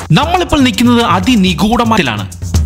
നമ്മളിപ്പോൾ നിൽക്കുന്നത് അതിനിഗൂഢമായിലാണ്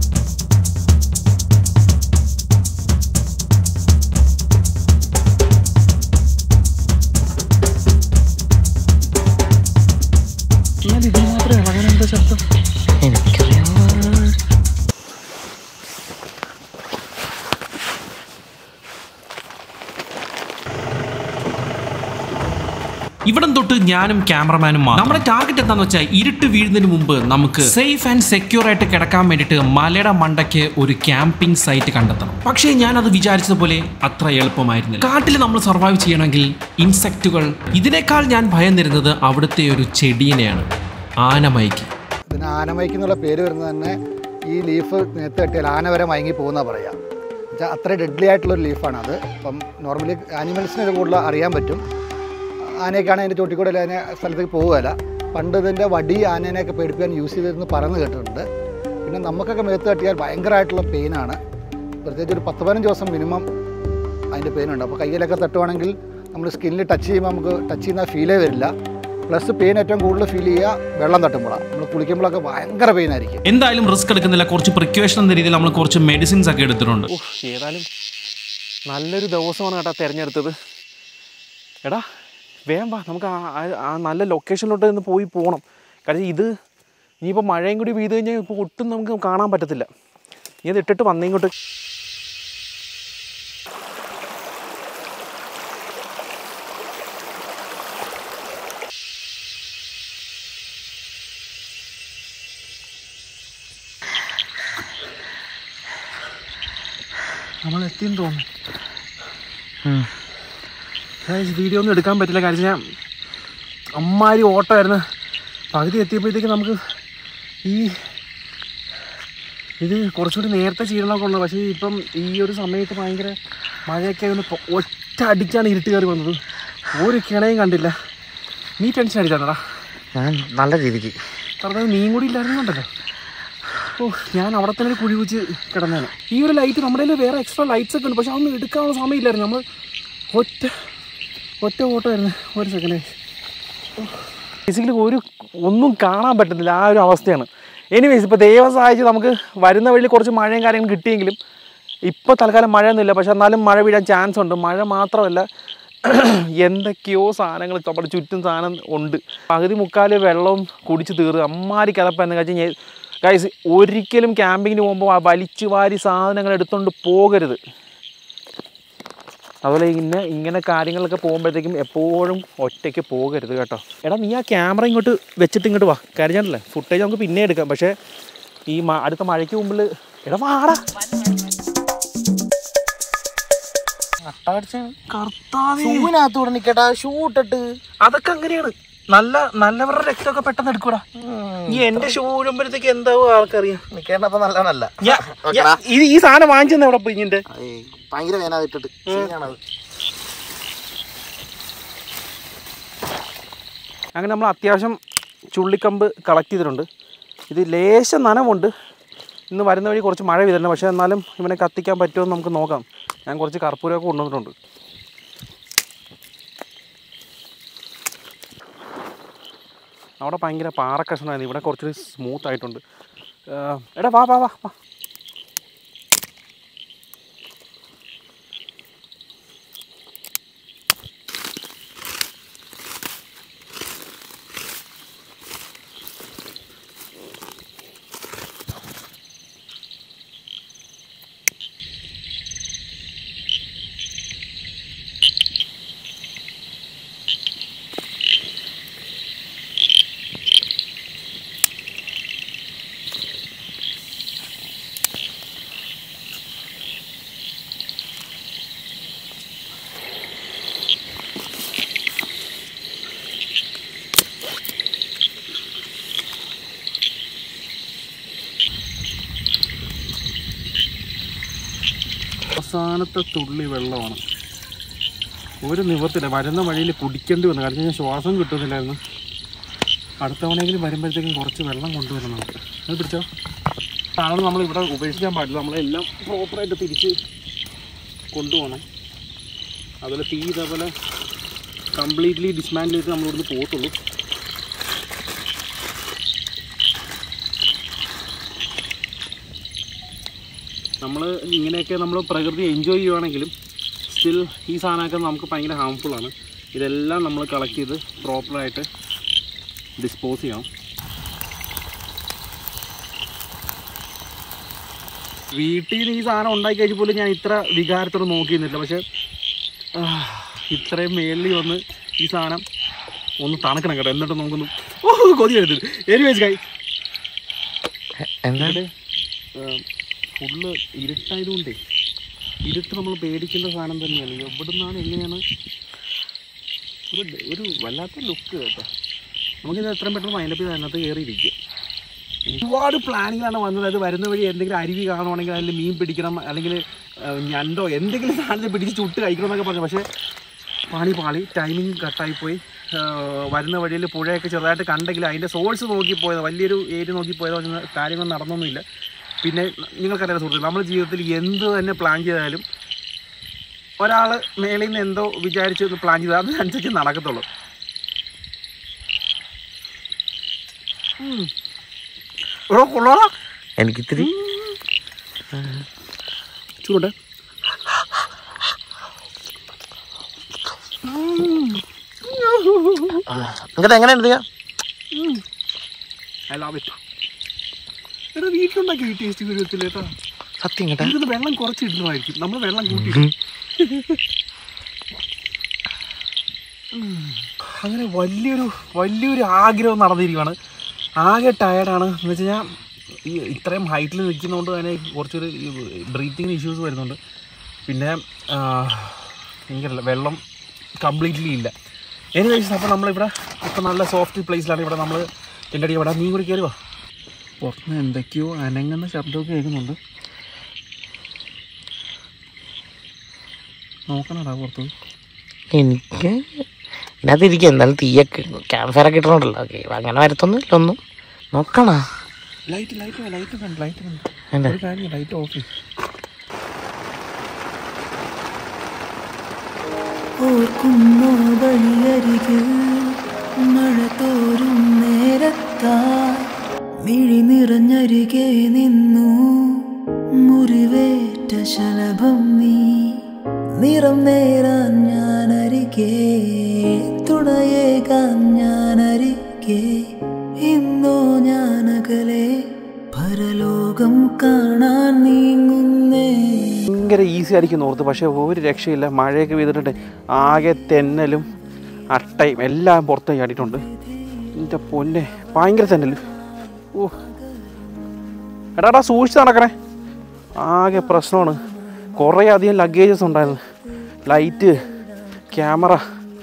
ഇവിടം തൊട്ട് ഞാനും ക്യാമറമാനും മാത്രം. നമ്മുടെ ടാർഗറ്റ് എന്താണെന്ന് വെച്ചാൽ ഇരുട്ട് വീഴുന്നതിന് മുമ്പ് നമുക്ക് സേഫ് ആൻഡ് സെക്യൂർ ആയിട്ട് കിടക്കാൻ വേണ്ടിയിട്ട് മലയുടെ മണ്ടയ്ക്ക് ഒരു ക്യാമ്പിംഗ് സൈറ്റ് കണ്ടെത്തണം പക്ഷേ ഞാൻ അത് വിചാരിച്ചതുപോലെ അത്ര എളുപ്പമായിരുന്നില്ല കാട്ടിൽ നമ്മൾ സർവൈവ് ചെയ്യണമെങ്കിൽ ഇൻസെക്റ്റുകൾ ഇതിനേക്കാൾ ഞാൻ ഭയന്നിരുന്നത് അവിടുത്തെ ഒരു ചെടീനെയാണ് ആനമൈക്ക് ഇതിന് ആനമൈക്ക് എന്നുള്ള പേര് വരുന്നത് തന്നെ ഈ ലീഫ് നേരത്തെ കെട്ടിയാൽ ആന വരെ മയങ്ങി പോകുന്ന പറയാം എന്നുവെച്ചാൽ അത്ര ഡെഡ്ലി ആയിട്ടുള്ളൊരു ലീഫാണ് അത് അപ്പം നോർമലി ആനിമൽസിന് ഇത് കൂടുതൽ അറിയാൻ പറ്റും ആനയൊക്കെയാണ് അതിൻ്റെ ചോട്ടിക്കൂടെ അതിനെ സ്ഥലത്തേക്ക് പോകുകയില്ല പണ്ട് ഇതിൻ്റെ വടി ആനേനെയൊക്കെ പേടിപ്പിക്കാൻ യൂസ് ചെയ്തിരുന്ന് പറയുന്നത് കേട്ടിട്ടുണ്ട് പിന്നെ നമുക്കൊക്കെ മേത്ത് തട്ടിയാൽ ഭയങ്കരമായിട്ടുള്ള പെയിനാണ് പ്രത്യേകിച്ച് ഒരു പത്ത് പതിനഞ്ച് ദിവസം മിനിമം അതിൻ്റെ പെയിനുണ്ട് അപ്പോൾ കയ്യിലൊക്കെ തട്ടുവാണെങ്കിൽ നമ്മൾ സ്കിന്നിൽ ടച്ച് ചെയ്യുമ്പോൾ നമുക്ക് ടച്ച് ചെയ്യുന്ന ഫീലേ വരില്ല പ്ലസ് പെയിൻ ഏറ്റവും കൂടുതൽ ഫീൽ ചെയ്യുക വെള്ളം തട്ടുമ്പോഴാണ് നമ്മൾ കുളിക്കുമ്പോഴൊക്കെ ഭയങ്കര പെയിൻ ആയിരിക്കും എന്തായാലും റിസ്ക് എടുക്കുന്നില്ല കുറച്ച് പ്രിക്വേഷൻ എന്ന രീതിയിൽ നമ്മൾ കുറച്ച് മെഡിസിൻസ് ഒക്കെ എടുത്തിട്ടുണ്ട് ഓ ഏതായാലും നല്ലൊരു ദിവസമാണ് കേട്ടോ തിരഞ്ഞെടുത്തത് എടാ വേഗം വാ നമുക്ക് ആ- ആ- ആ നല്ല ലൊക്കേഷനിലോട്ട് ഒന്ന് പോയി പോകണം കാര്യം ഇത് ഇനിയിപ്പോൾ മഴയും കൂടി പെയ്ത് കഴിഞ്ഞാൽ ഇപ്പോൾ ഒട്ടും നമുക്ക് കാണാൻ പറ്റത്തില്ല നീ അത് ഇട്ടിട്ട് വന്നേ ഇങ്ങോട്ട് നമ്മൾ എത്തിയെന്ന് തോന്നുന്നു വീഡിയോ ഒന്നും എടുക്കാൻ പറ്റില്ല കാര്യം ഞാൻ അമ്മാരി ഓട്ടമായിരുന്നു പകുതി എത്തിയപ്പോഴത്തേക്ക് നമുക്ക് ഈ ഇത് കുറച്ചുകൂടി നേരത്തെ ചെയ്യണമെന്നൊക്കെ ഉള്ളത് പക്ഷേ ഇപ്പം ഈ ഒരു സമയത്ത് ഭയങ്കര മഴയൊക്കെ ഒന്ന് പൊ- ഒറ്റ അടിച്ചാണ് ഇരുട്ട് കയറി വന്നത് ഒരു കിണയും കണ്ടില്ല നീ ടെൻഷൻ അടിച്ചാണടാ ഞാൻ നല്ല രീതിക്ക് കാരണം നീയും കൂടി ഇല്ലായിരുന്നുണ്ടല്ലോ ഓ ഞാൻ അവിടെ തന്നെ ഒരു കുഴി വെച്ച് കിടന്നേനെ ഈ ഒരു ലൈറ്റ് നമ്മുടെ കയ്യിൽ വേറെ എക്സ്ട്രാ ലൈറ്റ്സ് ഒക്കെ ഉണ്ട് പക്ഷെ അതൊന്നും എടുക്കാനുള്ള സമയമില്ലായിരുന്നു നമ്മൾ ഒറ്റ ഒറ്റ ഓട്ടമായിരുന്നു ഒരു സെക്കൻഡ് ബേസിക്കലി ഒരു ഒന്നും കാണാൻ പറ്റുന്നില്ല ആ ഒരു അവസ്ഥയാണ് എനിവേസ് ഇപ്പോൾ ദൈവം സഹായിച്ച് നമുക്ക് വരുന്ന വഴിയിൽ കുറച്ച് മഴയും കാര്യങ്ങളും കിട്ടിയെങ്കിലും ഇപ്പോൾ തൽക്കാലം മഴയൊന്നുമില്ല പക്ഷെ എന്നാലും മഴ വീഴാൻ ചാൻസ് ഉണ്ട് മഴ മാത്രമല്ല എന്തൊക്കെയോ സാധനങ്ങൾ നമ്മുടെ ചുറ്റും സാധനം ഉണ്ട് പകുതി മുക്കാൽ വെള്ളവും കുടിച്ച് തീർന്ന് അമ്മാരി കിതപ്പെന്ന് കഴിച്ച് ഗൈസ് ഒരിക്കലും ക്യാമ്പിങ്ങിന് പോകുമ്പോൾ ആ വലിച്ചു വാരി സാധനങ്ങൾ എടുത്തുകൊണ്ട് പോകരുത് അതുപോലെ ഇങ്ങനെ ഇങ്ങനെ കാര്യങ്ങളൊക്കെ പോകുമ്പോഴത്തേക്കും എപ്പോഴും ഒറ്റയ്ക്ക് പോകരുത് കേട്ടോ എടാ നീ ആ ക്യാമറ ഇങ്ങോട്ട് വെച്ചിട്ട് ഇങ്ങോട്ട് വാ കരുതാനല്ലേ ഫുട്ടേജ് നമുക്ക് പിന്നെ എടുക്കാം പക്ഷേ ഈ മ- അടുത്ത മഴയ്ക്ക് മുമ്പിൽ എടാ വാടാ കർത്താവേ ഷൂവിനകത്തൂടെ നിൽക്കട്ടാ ഷൂ ഇട്ടിട്ട് അതൊക്കെ അങ്ങനെയാണ് നല്ല നല്ലവരുടെ രക്തമൊക്കെ പെട്ടെന്ന് എടുക്കൂടാ ഈ എന്റെ ഷൂ ഇടുമ്പോഴത്തേക്ക് എന്താവോ ആൾക്കറിയാം നിൽക്കേണ്ടപ്പോൾ നല്ലതല്ല ഞാ- ഞാ- ഇത് ഈ സാധനം വാങ്ങിച്ചെന്ന് എവിടെ പോയി ഇതിന്റെ ഭയങ്കര വേന ഇട്ടിട്ട് ശരിയാണത് അങ്ങനെ നമ്മൾ അത്യാവശ്യം ചുള്ളിക്കമ്പ് കളക്ട് ചെയ്തിട്ടുണ്ട് ഇത് ലേശം നനവുണ്ട് ഇന്ന് വരുന്ന വഴി കുറച്ച് മഴ പെയ്തിട്ടുണ്ട് പക്ഷേ എന്നാലും ഇവനെ കത്തിക്കാൻ പറ്റുമോ എന്ന് നമുക്ക് നോക്കാം ഞാൻ കുറച്ച് കർപ്പൂരമൊക്കെ കൊണ്ടുവന്നിട്ടുണ്ട് അവിടെ ഭയങ്കര പാറക്കഷ്ണമായിരുന്നു ഇവിടെ കുറച്ചുകൂടി സ്മൂത്ത് ആയിട്ടുണ്ട് ആ, എടാ വാ വാ വാ വാ അവസാനത്തെ തുള്ളി വെള്ളമാണ് ഒരു നിവർത്തില്ല വരുന്ന വഴിയിൽ കുടിക്കേണ്ടി വന്നു കാരണം ഞാൻ ശ്വാസം കിട്ടുന്നില്ലായിരുന്നു അടുത്ത തവണയെങ്കിലും വരുമ്പോഴത്തേക്കും കുറച്ച് വെള്ളം കൊണ്ടുവരണം നമുക്ക് അത് പിടിച്ചോ സാധനം നമ്മൾ ഇവിടെ ഉപേക്ഷിക്കാൻ പാടില്ല നമ്മളെല്ലാം പ്രോപ്പറായിട്ട് തിരിച്ച് കൊണ്ടുപോകണം അതുപോലെ തീ ഇതേപോലെ കംപ്ലീറ്റ്ലി ഡിസ്മാൻഡിൽ ചെയ്തിട്ട് നമ്മളിവിടുന്ന് പോകത്തുള്ളൂ നമ്മൾ ഇങ്ങനെയൊക്കെ നമ്മൾ പ്രകൃതി എൻജോയ് ചെയ്യുവാണെങ്കിലും സ്റ്റിൽ ഈ സാധനമൊക്കെ നമുക്ക് ഭയങ്കര harmful ആണ് ഇതെല്ലാം നമ്മൾ കളക്ട് ചെയ്ത് പ്രോപ്പറായിട്ട് ഡിസ്പോസ് ചെയ്യണം വീട്ടിൽ നിന്ന് ഈ സാധനം ഉണ്ടാക്കി കഴിഞ്ഞ പോലും ഞാൻ ഇത്ര വികാരത്തോടെ നോക്കിയിരുന്നില്ല പക്ഷെ ആ, ഇത്രയും മേളിൽ വന്ന് ഈ സാധനം ഒന്ന് തണുക്കണം കേട്ടോ എന്നിട്ട് നമുക്കൊന്ന് ഓ കൊതി എടുത്തിട്ട് എനിവേസ് കൈ എന്താ ഫുള്ള് ഇരുട്ടായതുകൊണ്ടേ ഇരുട്ട് നമ്മൾ പേടിക്കേണ്ട സാധനം തന്നെയാണ് എവിടെ നിന്നാണ് എങ്ങനെയാണ് ഒരു ഒരു വല്ലാത്ത ലുക്ക് കേട്ടോ നമുക്കിത് എത്രയും പെട്ടെന്ന് വൈൻഡപ്പ് ചെയ്ത് അതിനകത്ത് കയറിയിരിക്കുക ഒരുപാട് പ്ലാനിങ്ങിലാണ് വന്നത് അത് വരുന്ന വഴി എന്തെങ്കിലും അരുവി കാണുവാണെങ്കിൽ അതിൽ മീൻ പിടിക്കണം അല്ലെങ്കിൽ ആ, ഞണ്ടോ എന്തെങ്കിലും സാധനത്തെ പിടിച്ച് ചുട്ട് കഴിക്കണം എന്നൊക്കെ പറഞ്ഞു പക്ഷേ പാളി പാളി ടൈമിങ് കട്ടായിപ്പോയി വരുന്ന വഴിയിൽ പുഴയൊക്കെ ചെറുതായിട്ട് കണ്ടെങ്കിൽ അതിൻ്റെ സോഴ്സ് നോക്കിപ്പോയത് വലിയൊരു ഏരിയ നോക്കിപ്പോയതോ അങ്ങനെ കാര്യങ്ങളൊന്നും നടന്നൊന്നുമില്ല പിന്നെ നിങ്ങൾക്കറിയാം സുഹൃത്തുക്കൾ നമ്മുടെ ജീവിതത്തിൽ എന്ത് തന്നെ പ്ലാൻ ചെയ്താലും ഒരാൾ മേളിൽ നിന്ന് എന്തോ വിചാരിച്ച് ഒന്ന് പ്ലാൻ ചെയ്താൽ അതിനനുസരിച്ച് നടക്കത്തുള്ളൂ ഉം. എടോ, കൊള്ളാടാ. എനിക്കിത്തിരി ചൂട് എന്നിട്ട് എങ്ങനെ എടുത്തുക ഐ ലവ് ഇറ്റ് എടാ വീട്ടിലുണ്ടാക്കി ഈ ടേസ്റ്റ് വരുത്തില്ല കേട്ടോ സത്യം കേട്ടാ ഇതിന് വെള്ളം കുറച്ച് ഇടുന്നതായിരിക്കും നമ്മൾ വെള്ളം കൂട്ടി ഉം. അങ്ങനെ വലിയൊരു വലിയൊരു ആഗ്രഹം നടന്നിരിക്കുകയാണ് ആകെ ടയർഡാണ് എന്ന് വെച്ച് കഴിഞ്ഞാൽ ഈ ഇത്രയും ഹൈറ്റിൽ നിൽക്കുന്നതുകൊണ്ട് തന്നെ കുറച്ചൊരു ബ്രീത്തിങ് ഇഷ്യൂസ് വരുന്നുണ്ട് പിന്നെ ആ, എനിക്കറിയില്ല വെള്ളം കംപ്ലീറ്റ്ലി ഇല്ല എനിവേസ് അപ്പോൾ നമ്മളിവിടെ ഇപ്പോൾ നല്ല സോഫ്റ്റ് പ്ലേസിലാണ് ഇവിടെ നമ്മൾ എൻ്റെ അടി ഇവിടെ നീ കൂടി കയറി വാ പുറത്തുനിന്ന് എന്തൊക്കെയോ അനങ്ങുന്ന ശബ്ദമൊക്കെ കേൾക്കുന്നുണ്ട് നോക്കണടാ പുറത്ത് എനിക്ക് ഇതിനകത്ത് ഇരിക്കും എന്തായാലും തീയൊക്കെ ക്യാമ്പ് ഫയർ ഒക്കെ ഇട്ടിട്ടുണ്ടല്ലോ ഓക്കെ അങ്ങനെ വരത്തൊന്നുമില്ല ഒന്നും നോക്കണ ലൈറ്റ് ലൈറ്റ് ലൈറ്റ് കണ്ട് ലൈറ്റ് കണ്ട് എന്താ ഒരു കാര്യം ലൈറ്റ് ഓഫ് ചെയ്യും ഓർക്കുന്നോ വഴിയരികിൽ മഴ തോരും നേരത്തായി മിഴി നിറഞ്ഞരികെ നിന്നു മുറിവേറ്റ ശലഭം നീ നിറം നേരാൻ ഞാനരികെ തുണയേകാൻ ഞാനരികെ ഇന്നോ ഞാനകലെ പരലോകം കാണാൻ നീങ്ങുന്നേ ഭയങ്കര ഈസി ആയിരിക്കും ഓർത്ത് പക്ഷേ ഒരു രക്ഷയില്ല മഴയൊക്കെ പെയ്തിട്ടുണ്ട് ആകെ തെന്നലും അട്ടയും എല്ലാം പുറത്ത് ചാടിയിട്ടുണ്ട് എൻ്റെ പൊന്നെ ഭയങ്കര തെന്നൽ ഓ എടാടാ സൂക്ഷിച്ച് നടക്കണേ ആകെ പ്രശ്നമാണ് കുറേ അധികം ലഗേജസ് ഉണ്ടായിരുന്നു ലൈറ്റ് ക്യാമറ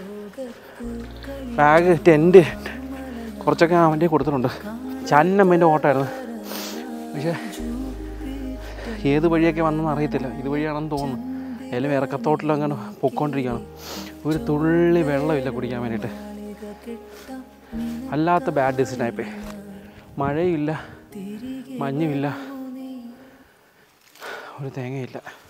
ബാഗ് ടെൻറ്റ് കുറച്ചൊക്കെ അവൻ്റെ കൊടുത്തിട്ടുണ്ട് ചന്നമ്മേൻ്റെ ഓട്ടമായിരുന്നു പക്ഷേ ഏത് വഴിയൊക്കെ വന്നെന്ന് അറിയത്തില്ല ഇതുവഴിയാണെന്ന് തോന്നുന്നു ഏലും ഇറക്കത്തോട്ടിലും അങ്ങനെ പൊക്കോണ്ടിരിക്കുകയാണ് ഒരു തുള്ളി വെള്ളമില്ല കുടിക്കാൻ വേണ്ടിയിട്ട് അല്ലാത്ത ബാഡ് ഡിസിഷനായിപ്പോയി മഴയില്ല മഞ്ഞുമില്ല ഒരു തേങ്ങയില്ല